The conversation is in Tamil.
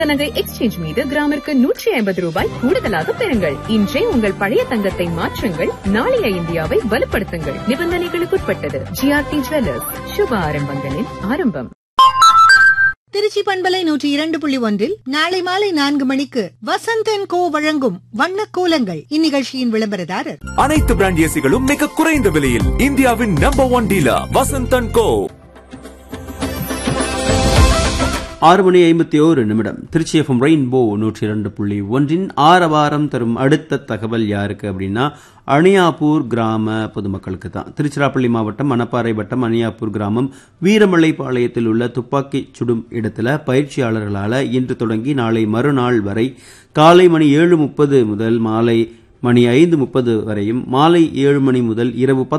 நகை எக்ஸ்சேஞ்ச் மீது கிராமிற்கு நூற்றி ஐம்பது ரூபாய் கூடுதலாக பெறுங்கள் இன்றே உங்கள் பழைய தங்கத்தை மாற்றுங்கள் நாளைய இந்தியாவை வலுப்படுத்துங்கள் நிபந்தனைகளுக்குட்பட்டது ஜிஆர்டி ஜுவல்லர்ஸ் சுப ஆரம்பங்களின் ஆரம்பம் திருச்சி பண்பலை நூற்றி இரண்டு புள்ளி ஒன்றில் நாளை மாலை நான்கு மணிக்கு வசந்தன் கோ வழங்கும் வண்ணக் கோலங்கள் இந்நிகழ்ச்சியின் விளம்பரதாரர் அனைத்து பிராண்ட் ஏசிகளும் மிக குறைந்த விலையில் இந்தியாவின் number one dealer Vasanthan co ஆறு மணி ஐம்பத்தி ஓரு நிமிடம் திருச்சி எஃப்எம் ரெயின்போ நூற்றி இரண்டு புள்ளி ஒன்றின் ஆரவாரம் தரும் அடுத்த தகவல் யாருக்கு அப்படின்னா அணியாப்பூர் கிராம பொதுமக்களுக்கு தான் திருச்சிராப்பள்ளி மாவட்டம் மணப்பாறை வட்டம் அணியாப்பூர் கிராமம் வீரமலை பாளையத்தில் உள்ள துப்பாக்கி சுடும் இடத்துல பயிற்சியாளர்களால் இன்று தொடங்கி நாளை மறுநாள் வரை காலை மணி ஏழு முப்பது முதல் மாலை மணி ஐந்து முப்பது வரையும் மாலை ஏழு மணி முதல் இரவு பத்து